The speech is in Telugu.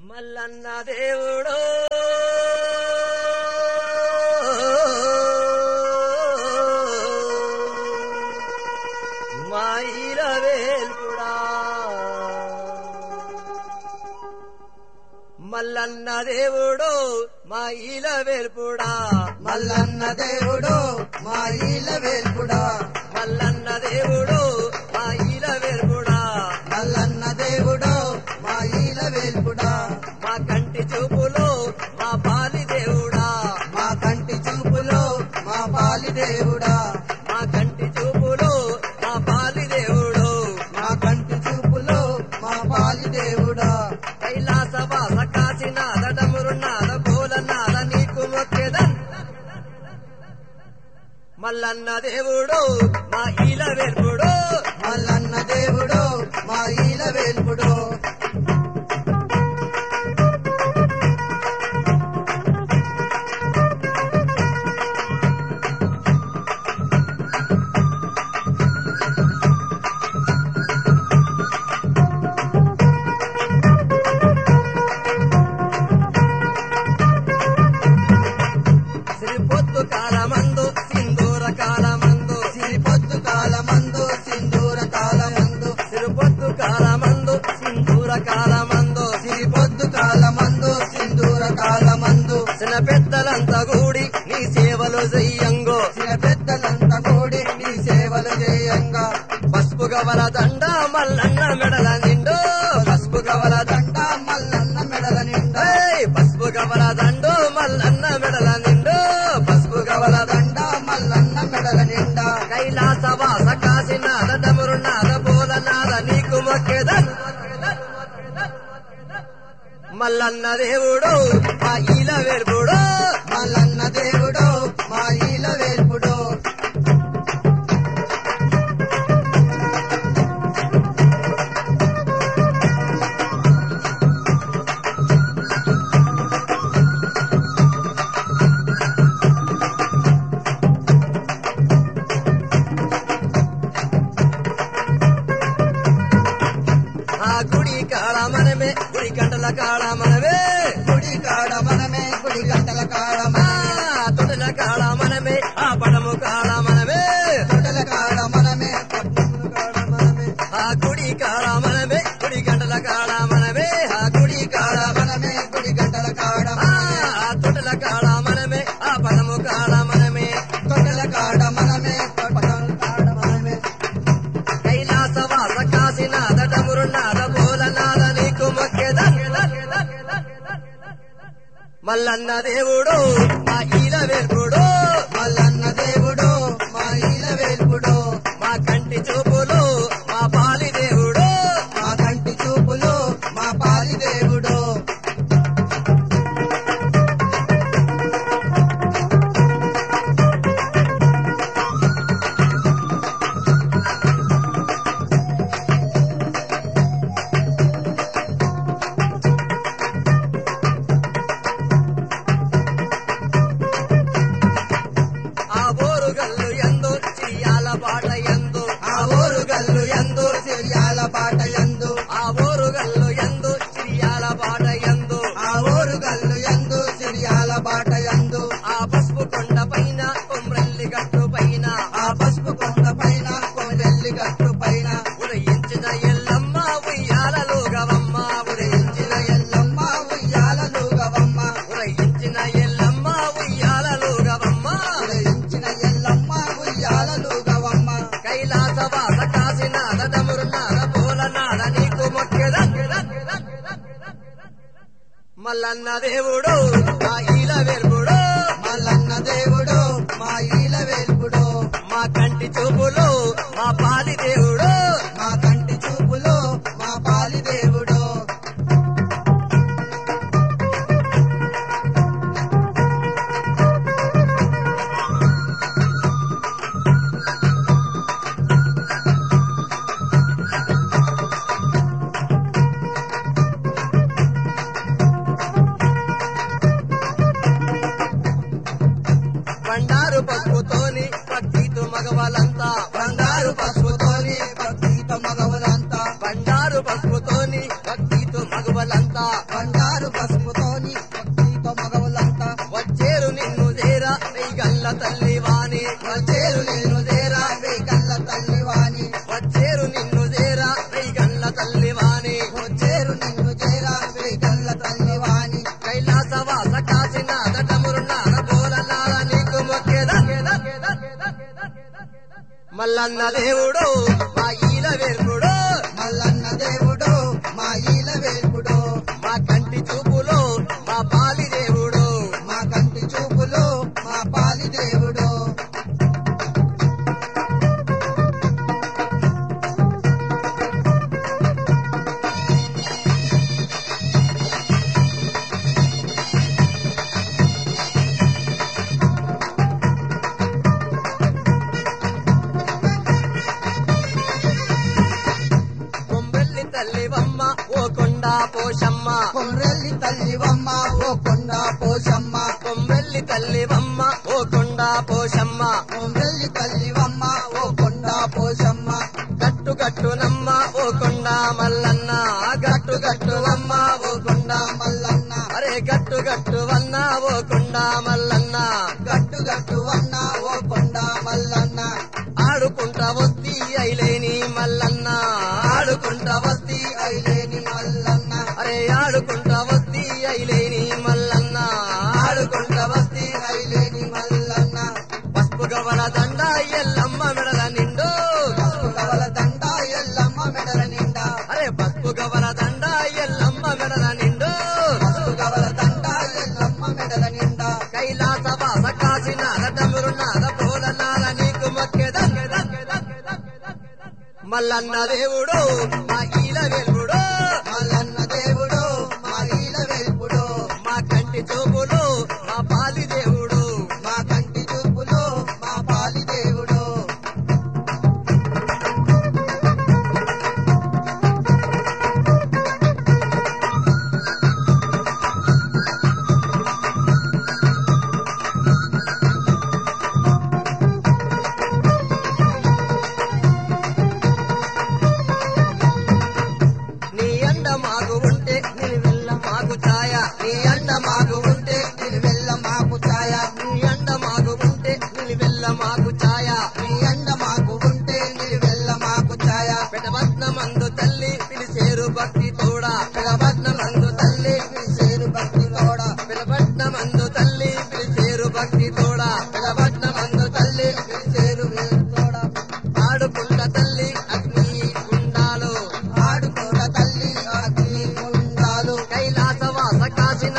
మల్లన్న దేవుడు మాయిల వేల్పుడా మల్లన్న దేవుడు మాయిల వేల్పుడా మల్లన్న దేవుడు మా ఈల వేల్పుడా మల్లన్న దేవుడు మాయిల వేల్పుడా మల్లన్న దేవుడు మా ఈల వేల్పుడా మా కంటి చూపులో మా పాలి దేవుడా మా కంటి చూపులో మా పాలి దేవుడా మా కంటి చూపులో మా పాలి దేవుడు మా కంటి చూపులో మా పాలి దేవుడా కైలాస వాస కాశీనాథ డమురునాథ భోలనాథ నీకు మొక్కెదన్ మల్లన్న దేవుడు మా ఈల వెల్పుడు మల్లన్న దేవుడు మా ఈల వేల్పుడు శ్రీ పొత్తు కాలమందు సింధూర కాలమందు సిరి పొద్దు కాలమందు సింధూర కాలమందు శ్రీ పొత్తు కాలమందు సింధూర కాలమందు సిరి పొద్దు కాలమందు సింధూర కాలమందు చిన్న పెద్దలంతా కూడి నీ సేవలు చెయ్యంగో చిన్న పెద్దలంతా కూడి నీ సేవలు చేయంగా పసుపు గవల దండ మల్లన్న మెడల నిండు పసుపు గవల దండ దండ మల్లన్న మెడల నిండా ఏయ్! పసుపు గవల దండు మల్లన్న మెడల నిండు పసుపు గవల దండ దండ మల్లన్న మెడల నిండా కైలాస వాస కాశీనాథ డమురునాథ బోలనాథ నీకు మొక్కేదన్ మల్లన్న దేవుడు మా ఈల వెలుపుడు మల్లన్న దేవుడు మా ఈల వేల్పుడు ఆ గుడి కాడ మనమే గుడి గంటల కాడ మనమే గుడి కాడ మనమే గుడి గంటల కాడ ఆ మనమే తొడల కాడ మనమే ఆ పడము కాడ మనమే తొడల కాడ మనమే పట్టణముల కాడ మనమే ఆ గుడి కాడ మనమే గుడి గంటల కాడ మనమే ఆ గుడి కాడ కాడ మనమే గుడి గంటల కాడ ఆ మనమే తొడల కాడ మనమే ఆ పడము కాడ మనమే తొడల కాడ మనమే పట్టణముల కాడ మనమే కైలాస వాస కాశీనాథ డమురునాథ భోలనాథ నీకు మొక్కేదన్ మల్లన్న దేవుడు మా ఈల వెల్పుడు మల్లన్న దేవుడు మా ఈల వేల్పుడు మా కంటి చూపులు మా పాలి దేవుడు మా కంటి చూపులు మా పాలి దేవుడు ఆ బోరుగల్లు ఎందు చిరియాల పాట ఎందు ఆ ఊరు గల్లు ఎందు సిరియాల పాట ఎందు ఆ బోరుగల్లు ఎందు చిరియాల పాట ఎందు ఆ ఊరు గల్లు ఎందు సిరియాల పాట ఎందు ఆ పసుపు కొండ పైన కొమ్రెల్లి గట్టు పైన ఆ పసుపు కొండ పైన కొమ్మెల్లి గట్టు పైన ఉదయించిన ఎల్లమ్మ ఉయ్యాలలో గవమ్మ ఉదయించిన ఎల్లమ్మ ఉయ్యాలలు గవమ్మ ఉదయించిన ఎల్లమ్మ ఉయ్యాలలో గవమ్మ ఉదయించిన ఎల్లమ్మ ఉయ్యాలలు గవమ్మ కైలాస వాస కాశీనాథ డమురునాథ భోలనాథ నీకు మొక్కేదన్ మల్లన్న దేవుడు మా ఈల వెలుపుడు మల్లన్న దేవుడు మా ఈల వేల్పుడు మా కంటి చూపులు మా పాలి దేవుడు మా కంటి చూపులు మా పాలి దేవుడు ఆ బండారు పసుపుతోని భక్తితో మగవులంతా వచ్చేరు నిన్ను చేరా గల్ల తల్లి వాణి వచ్చేరు నేను దేరా వేగల్ల తల్లి వాణి వచ్చేరు నిన్ను చేరా గల్ల తల్లి వాణి వచ్చేరు నిన్ను చేరా వేగల్ల తల్లి వాణి కైలాసవాస కాశీనాథ డమురునాథ బోలనాథ నీకు మొక్కేదా మల్లన్న దేవుడు మా ఈల వేర్పుడు మల్లన్న దేవుడు మా ఈల వేల్పుడు మా కంటి చూపులో మా పాలి దేవుడు మా కంటి చూపులు మా పాలి దేవుడు కొంబెల్లి తల్లివమ్మ ఓ కొండ పోషమ్మ కొమ్రెల్లి తల్లివమ్మ ఓ కొండ పోషమ్మ కొంబెల్లి తల్లివమ్మ ఓ కొండ పోషమ్మ కొమ్రెల్లి తల్లివమ్మ ఓ కొండ పోషమ్మ గట్టు గట్టునమ్మ ఓ కొండ మల్లన్న గట్టు గట్టువమ్మ ఓ కొండ మల్లన్న అరే గట్టు గట్టువన్న ఓ కొండ మల్లన్న గట్టు గట్టు వన్న ఓ కొండ మల్లన్న ఆడుకుంటా వస్తి ఐలేని మల్లన్న ఆడుకుంటా వస్తి ఐలేని మల్లన్న అరే ఆడుకుంటా వస్తి ఐలేని మల్లన్న ఆడుకుంటా వస్తి ఐలేని మల్లన్న పసుపు గవల దండ ఎల్లమ్మ మెడల నిండు పసుపు కవల దండ ఎల్లమ్మ మెడల నిండా అరే పసుపు గవల దండ ఎల్లమ్మ మెడల నిండు పసుపు కవల దండ ఎల్లమ్మ మెడల నిండా కైలాస వాస కాశీనాథ డమురునాథ పోలనాథ నీకు మొక్కేదా మల్లన్న దేవుడు మా ఈల వెలుగుడు మల్లన్న దేవుడు మా ఈల వేల్పుడు మా కంటి చూపులు మా పాలి దేవుడు మా కంటి చూపులు మా పాలి దేవుడు నీ అండ మాకు ఉంటే నిలువెల్ల మాకు ఛాయ నీ అండ మాకు ఉంటే నిలువెల్ల మాకు ఛాయ నీ అండ మాకు ఉంటే నిలువెల్ల మాకు ఛాయ నీ అండ మాకు ఉంటే నిలువెల్ల మాకు ఛాయ పెదవత్నమందు తల్లి పిలిచేరు భక్తి తోడా పిలవట్నమందు తల్లి పిలిచేరు భక్తి తోడ పిలపట్నమందు తల్లి పిలిచేరు భక్తి తోడా పిలవట్నమందు తల్లి పిలిచేరు తోడ ఆడుకుంట తల్లి అగ్ని గుండాలు ఆడుకోడ తల్లి అగ్ని ఉండాలు కైలాసవాస కాశీనాథ